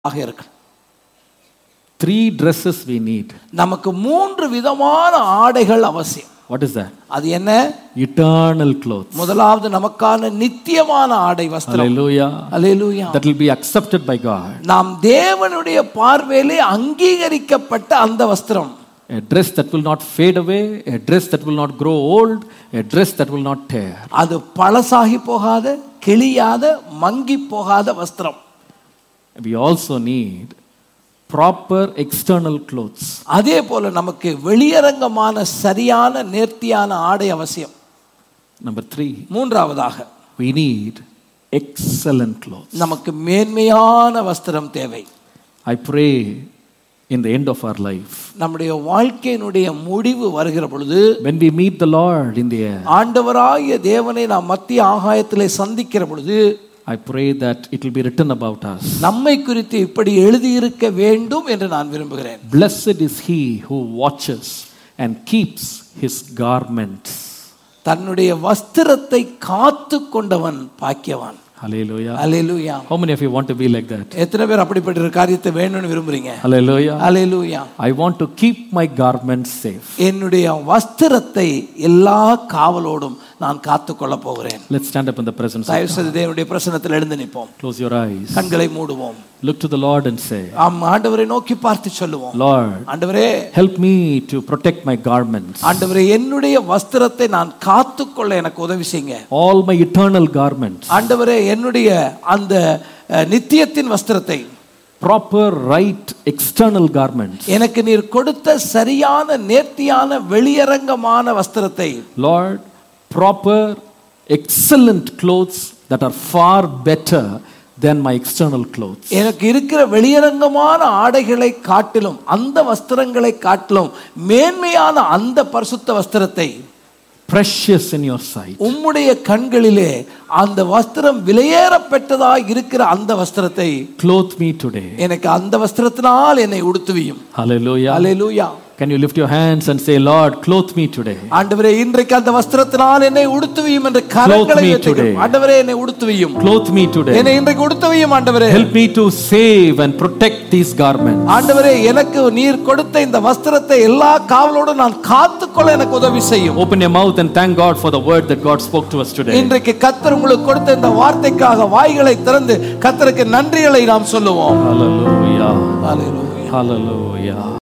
ஆக இருக்கணும் Three dresses we need. நமக்கு மூன்று விதமான ஆடைகள் அவசியம் What is that? அது என்ன Eternal clothes. முதலாவது நமக்கான நித்தியமான ஆடை வஸ்திரம் Hallelujah. Hallelujah That will be accepted by God. நாம் தேவனுடைய பார்வையிலே அங்கீகரிக்கப்பட்ட அந்த வஸ்திரம் A dress that will not fade away, a dress that will not grow old, a dress that will not tear. அது பழசாகி போகாத கிளியாத மங்கி போகாத வஸ்திரம் We also need proper external clothes. அதே போல நமக்கு வெளியரங்கமான சரியான நேர்த்தியான ஆடை அவசியம் Number three, மூன்றாவதாக we need excellent clothes. நமக்கு மேன்மையான வஸ்திரம் தேவை I pray in the end of our life, நம்முடைய வாழ்க்கையினுடைய முடிவு வருகிற பொழுது when we meet the Lord in the air, ஆண்டவராகிய தேவனை நாம் மத்திய ஆகாயத்திலே சந்திக்கிற பொழுது I pray that it will be written about us. நம்மை குறித்து இப்படி எழுதியிருக்க வேண்டும் என்று நான் விரும்புகிறேன் Blessed is he who watches and keeps his garments. தன்னுடைய வஸ்திரத்தை காத்து கொண்டவன் பாக்கியவான் Hallelujah. Hallelujah How many of you want to be like that? எத்தனை பேர் அப்படிப்பட்ட ஒரு காரியத்தை வேணும்னு விரும்புறீங்க Hallelujah. Hallelujah I want to keep my garments safe. என்னுடைய வஸ்திரத்தை எல்லா காவலோடும் நான் காத்து கொள்ள போகிறேன் Let's stand up in the presence of தயவு செய்து தேவனுடைய பிரசனத்தில் எழுந்து நிற்போம் Close your eyes. கண்களை மூடுவோம் Look to the Lord and say, ஆம் ஆண்டவரை நோக்கி பார்த்து சொல்லுவோம் Lord, ஆண்டவரே help me to protect my garments, ஆண்டவரே என்னுடைய வஸ்திரத்தை நான் காத்துக்கொள்ள எனக்கு உதவி செய்யுங்க all my eternal garments, ஆண்டவரே என்னுடைய அந்த அஹ், நித்தியத்தின் வஸ்திரத்தை proper, right, external garments. எனக்கு நீர் கொடுத்த சரியான நேர்த்தியான வெளியரங்கமான வஸ்திரத்தை Lord, proper, excellent clothes that are far better than my external clothes. எனக்கு இருக்கிற வெளியரங்கமான ஆடைகளை காட்டிலும் அந்த வஸ்திரங்களை காட்டிலும் மேன்மையான அந்த பரிசுத்த வஸ்திரத்தை Precious in your sight. உம்முடைய கண்களிலே அந்த வஸ்திரம் விலையேறப்பட்டதாய் இருக்கிற அந்த வஸ்திரத்தை Clothe me today. எனக்கு அந்த வஸ்திரத்தினால் என்னை உடுத்துவியும் Hallelujah. Hallelujah Can you lift your hands and say, Lord, clothe me today? ஆண்டவரே இன்றைக்கு அந்த வஸ்திரத்தினால் என்னை உடுத்துவியும் என்று கரங்களை me உயர்த்துகிறோம். today. ஆண்டவரே என்னை உடுத்துவியும் Clothe me today. என்னை இன்றைக்கு உடுத்துவியும் ஆண்டவரே Help me to save and protect these garments. ஆண்டவரே எனக்கு நீர் கொடுத்த இந்த வஸ்திரத்தை எல்லா காவலோடும் நான் காத்துக்கொள்ள எனக்கு உதவி செய்யும் Open your mouth and thank God for the word that God spoke to us today. இன்றைக்கு கத்தர் உங்களுக்கு கொடுத்த இந்த வார்த்தைக்காக வாய்களை திறந்து கத்தருக்கு நன்றிகளை நாம் சொல்லுவோம் Hallelujah. Hallelujah. Hallelujah.